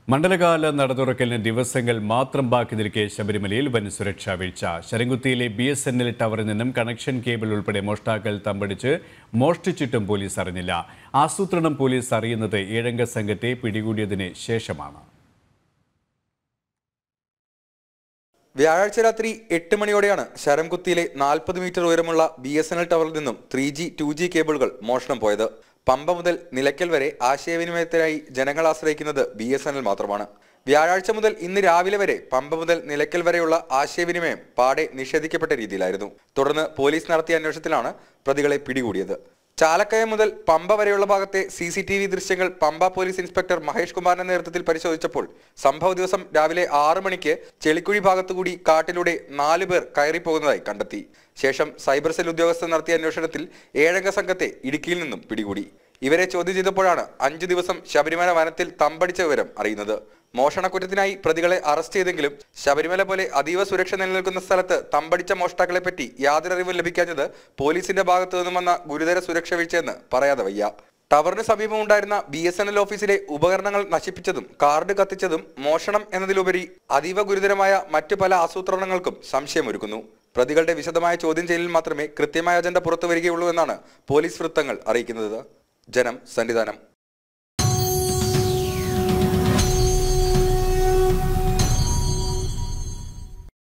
മണ്ഡലകാല നടതുറക്കലിന് ദിവസങ്ങൾ മാത്രം ബാക്കി നിൽക്കെ ശബരിമലയിൽ വൻ സുരക്ഷാ വീഴ്ച ശരംകുത്തിയിലെ ബി എസ് എൻ എൽ ടവറിൽ നിന്നും കണക്ഷൻ കേബിൾ ഉൾപ്പെടെ മോഷ്ടാക്കൾ തമ്പടിച്ച് മോഷ്ടിച്ചിട്ടും പോലീസ് അറിഞ്ഞില്ല ആസൂത്രണം പോലീസ് അറിയുന്നത് ഏഴംഗ സംഘത്തെ പിടികൂടിയതിന് ശേഷമാണ് വ്യാഴാഴ്ച രാത്രി എട്ട് മണിയോടെയാണ് ശരംകുത്തിയിലെ നാൽപ്പത് മീറ്റർ ഉയരമുള്ള ബി എസ് എൻ എൽ ടവറിൽ നിന്നും ത്രീ ജി ടു ജി കേബിളുകൾ മോഷണം പോയത് പമ്പ മുതൽ നിലയ്ക്കൽ വരെ ആശയവിനിമയത്തിനായി ജനങ്ങൾ ആശ്രയിക്കുന്നത് ബി എസ് എൻ എൽ മാത്രമാണ് വ്യാഴാഴ്ച മുതൽ ഇന്ന് രാവിലെ വരെ പമ്പ മുതൽ നിലയ്ക്കൽ വരെയുള്ള ആശയവിനിമയം പാടെ നിഷേധിക്കപ്പെട്ട രീതിയിലായിരുന്നു തുടർന്ന് പോലീസ് നടത്തിയ അന്വേഷണത്തിലാണ് പ്രതികളെ പിടികൂടിയത് ചാലക്കയം മുതൽ പമ്പ വരെയുള്ള ഭാഗത്തെ സി സി ടി വി ദൃശ്യങ്ങൾ പമ്പ പോലീസ് ഇൻസ്പെക്ടർ മഹേഷ് കുമാറിന്റെ നേതൃത്വത്തിൽ പരിശോധിച്ചപ്പോൾ സംഭവ ദിവസം രാവിലെ ആറ് മണിക്ക് ചെളിക്കുഴി ഭാഗത്തുകൂടി കാട്ടിലൂടെ നാലു പേർ കയറിപ്പോകുന്നതായി കണ്ടെത്തി ശേഷം സൈബർ സെൽ ഉദ്യോഗസ്ഥർ നടത്തിയ അന്വേഷണത്തിൽ ഏഴംഗ സംഘത്തെ ഇടുക്കിയിൽ നിന്നും പിടികൂടി ഇവരെ ചോദ്യം ചെയ്തപ്പോഴാണ് അഞ്ചു ദിവസം ശബരിമല വനത്തിൽ തമ്പടിച്ച വിവരം അറിയുന്നത് മോഷണക്കുറ്റത്തിനായി പ്രതികളെ അറസ്റ്റ് ചെയ്തെങ്കിലും ശബരിമല പോലെ അതീവ സുരക്ഷ നിലനിൽക്കുന്ന സ്ഥലത്ത് തമ്പടിച്ച മോഷ്ടാക്കളെ പറ്റി യാതൊരു അറിവും ലഭിക്കാഞ്ഞത് പോലീസിന്റെ ഭാഗത്തു നിന്നും വന്ന ഗുരുതര സുരക്ഷ വീഴ്ചയെന്ന് പറയാതെ വയ്യ ടവറിന് സമീപം ഉണ്ടായിരുന്ന ബി എസ് എൻ എൽ ഓഫീസിലെ ഉപകരണങ്ങൾ നശിപ്പിച്ചതും കാർഡ് കത്തിച്ചതും മോഷണം എന്നതിലുപരി അതീവ ഗുരുതരമായ മറ്റു പല ആസൂത്രണങ്ങൾക്കും സംശയമൊരുക്കുന്നു പ്രതികളുടെ വിശദമായ ചോദ്യം ചെയ്യലിൽ മാത്രമേ കൃത്യമായ അജണ്ട പുറത്തു വരികയുള്ളൂ എന്നാണ് പോലീസ് വൃത്തങ്ങൾ അറിയിക്കുന്നത് ജനം സന്നിധാനം